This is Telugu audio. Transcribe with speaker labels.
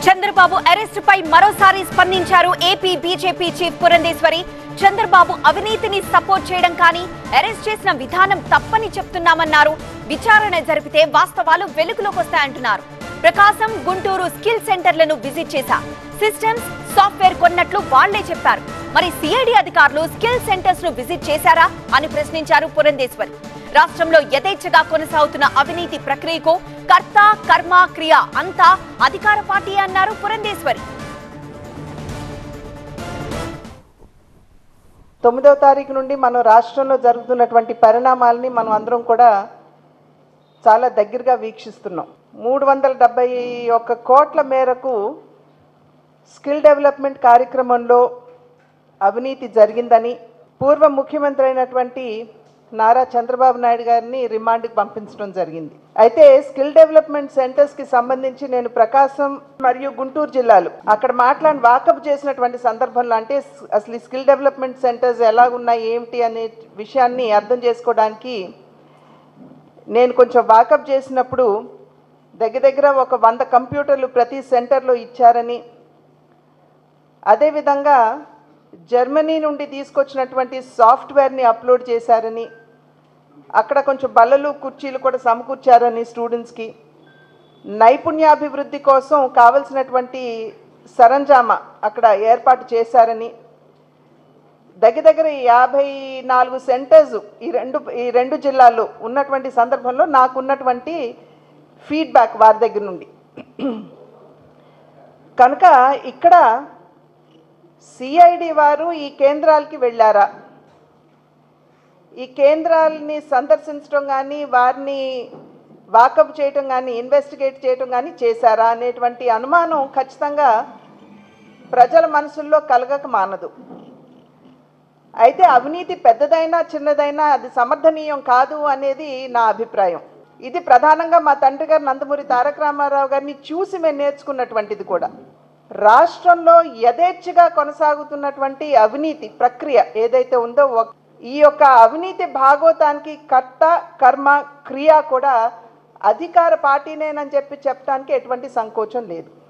Speaker 1: చంద్రబాబు అరెస్ట్ పై మరోసారి స్పందించారు AP BJP chief Purandeswari Chandrababu అవినీతిని సపోర్ట్ చేయడం కానీ అరెస్ట్ చేసిన విధానం తప్పని చెప్తున్నామన్నారు విచారణ జరిపితే వాస్తవాలు వెలుగులోకి వస్తాయంటున్నారు ప్రకాశం గుంటూరు స్కిల్ సెంటర్లను విజిట్ చేశా సిస్టమ్స్ సాఫ్ట్వేర్ కొన్నట్లు వాళ్లే చెప్పారు మరి సిఐడి అధికారులు స్కిల్ సెంటర్స్ ను విజిట్ చేశారా అని ప్రశ్నించారు పురంధేశ్వరి రాష్ట్రంలో యథేచ్ఛగా కొనసాగుతున్న అవినీతి ప్రక్రియకు కర్త కర్మ క్రియ అంతా అధికార పార్టీ అన్నారు పురంధేశ్వరి
Speaker 2: తొమ్మిదవ తారీఖు నుండి మనం రాష్ట్రంలో జరుగుతున్నటువంటి పరిణామాలని మనం అందరం కూడా చాలా దగ్గరగా వీక్షిస్తున్నాం మూడు వందల డెబ్బై ఒక్క కోట్ల మేరకు స్కిల్ డెవలప్మెంట్ కార్యక్రమంలో అవినీతి జరిగిందని పూర్వ ముఖ్యమంత్రి అయినటువంటి నారా చంద్రబాబు నాయుడు గారిని రిమాండ్కి పంపించడం జరిగింది అయితే స్కిల్ డెవలప్మెంట్ సెంటర్స్కి సంబంధించి నేను ప్రకాశం మరియు గుంటూరు జిల్లాలు అక్కడ మాట్లాడి వాకప్ చేసినటువంటి సందర్భంలో అంటే స్- అసలు ఈ స్కిల్ డెవలప్మెంట్ సెంటర్స్ ఎలా ఉన్నాయి ఏమిటి అనే విషయాన్ని అర్థం చేసుకోవడానికి నేను కొంచెం వాకప్ చేసినప్పుడు దగ్గర దగ్గర ఒక వంద కంప్యూటర్లు ప్రతి సెంటర్లో ఇచ్చారని అదేవిధంగా జర్మనీ నుండి తీసుకొచ్చినటువంటి సాఫ్ట్వేర్ని అప్లోడ్ చేశారని అక్కడ కొంచెం బల్లలు కుర్చీలు కూడా సమకూర్చారని స్టూడెంట్స్కి నైపుణ్యాభివృద్ధి కోసం కావలసినటువంటి సరంజామా అక్కడ ఏర్పాటు చేశారని దగ్గర దగ్గర యాభై నాలుగు సెంటర్స్ ఈ రెండు ఈ రెండు జిల్లాల్లో ఉన్నటువంటి సందర్భంలో నాకున్నటువంటి ఫీడ్బ్యాక్ వారి దగ్గర నుండి కనుక ఇక్కడ సిఐడి వారు ఈ కేంద్రాలకి వెళ్ళారా ఈ కేంద్రాలని సందర్శించడం కానీ వారిని వాకప్ చేయటం కానీ ఇన్వెస్టిగేట్ చేయటం కానీ చేశారా అనేటువంటి అనుమానం ఖచ్చితంగా ప్రజల మనసుల్లో కలగక మానదు అయితే అవినీతి పెద్దదైనా చిన్నదైనా అది సమర్థనీయం కాదు అనేది నా అభిప్రాయం ఇది ప్రధానంగా మా తండ్రి గారు నందమూరి తారక రామారావు గారిని చూసి మేము నేర్చుకున్నటువంటిది కూడా రాష్ట్రంలో యథేచ్ఛగా కొనసాగుతున్నటువంటి అవినీతి ప్రక్రియ ఏదైతే ఉందో ఒక- ఈ యొక్క అవినీతి భాగోతానికి కర్త కర్మ క్రియ కూడా అధికార పార్టీనేనని చెప్పి చెప్పడానికి ఎటువంటి సంకోచం లేదు